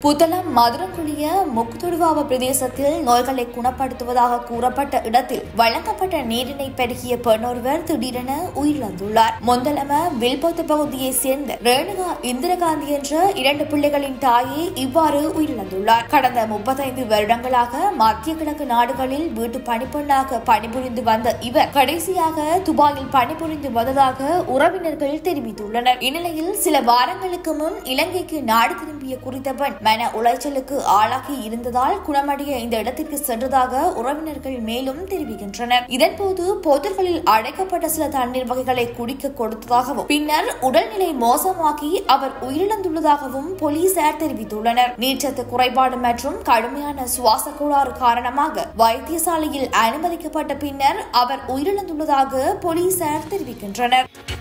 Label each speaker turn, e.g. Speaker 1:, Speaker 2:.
Speaker 1: புத்தளம் மதுரங்குழிய முக்குதுடுவாவ பிரதேசத்தில் நோய்களை குணப்படுத்துவதாக கூறப்பட்ட இடத்தில் வழங்கப்பட்ட நீரினை பெருகிய பெண்ணொருவர் திடீரென உயிரிழந்துள்ளார் மொந்தலம வில்பொத்து பகுதியைச் சேர்ந்த ரேணுகா இந்திரகாந்தி என்ற இரண்டு பிள்ளைகளின் தாயே இவ்வாறு உயிரிழந்துள்ளார் கடந்த முப்பத்தைந்து வருடங்களாக மத்திய கிழக்கு நாடுகளில் வீட்டு பணிப்பெண்ணாக பணிபுரிந்து வந்த இவர் கடைசியாக துபாயில் பணிபுரிந்து வந்ததாக உறவினர்கள் தெரிவித்துள்ளனர் இந்நிலையில் சில வாரங்களுக்கு முன் இலங்கைக்கு நாடு திரும்பிய குறித்த பெண் மன உளைச்சலுக்கு ஆளாகி இருந்ததால் குணமடைய இந்த இடத்திற்கு சென்றதாக உறவினர்கள் மேலும் தெரிவிக்கின்றனர் இதன்போது போத்தல்களில் அடைக்கப்பட்ட சில தண்ணீர் வகைகளை குடிக்க கொடுத்ததாகவும் பின்னர் உடல்நிலை மோசமாகி அவர் உயிரிழந்துள்ளதாகவும் போலீசார் தெரிவித்துள்ளனர் நீர்ச்சத்து குறைபாடு மற்றும் கடுமையான சுவாச கோளாறு காரணமாக வைத்தியசாலையில் அனுமதிக்கப்பட்ட பின்னர் அவர் உயிரிழந்துள்ளதாக போலீசார் தெரிவிக்கின்றனர்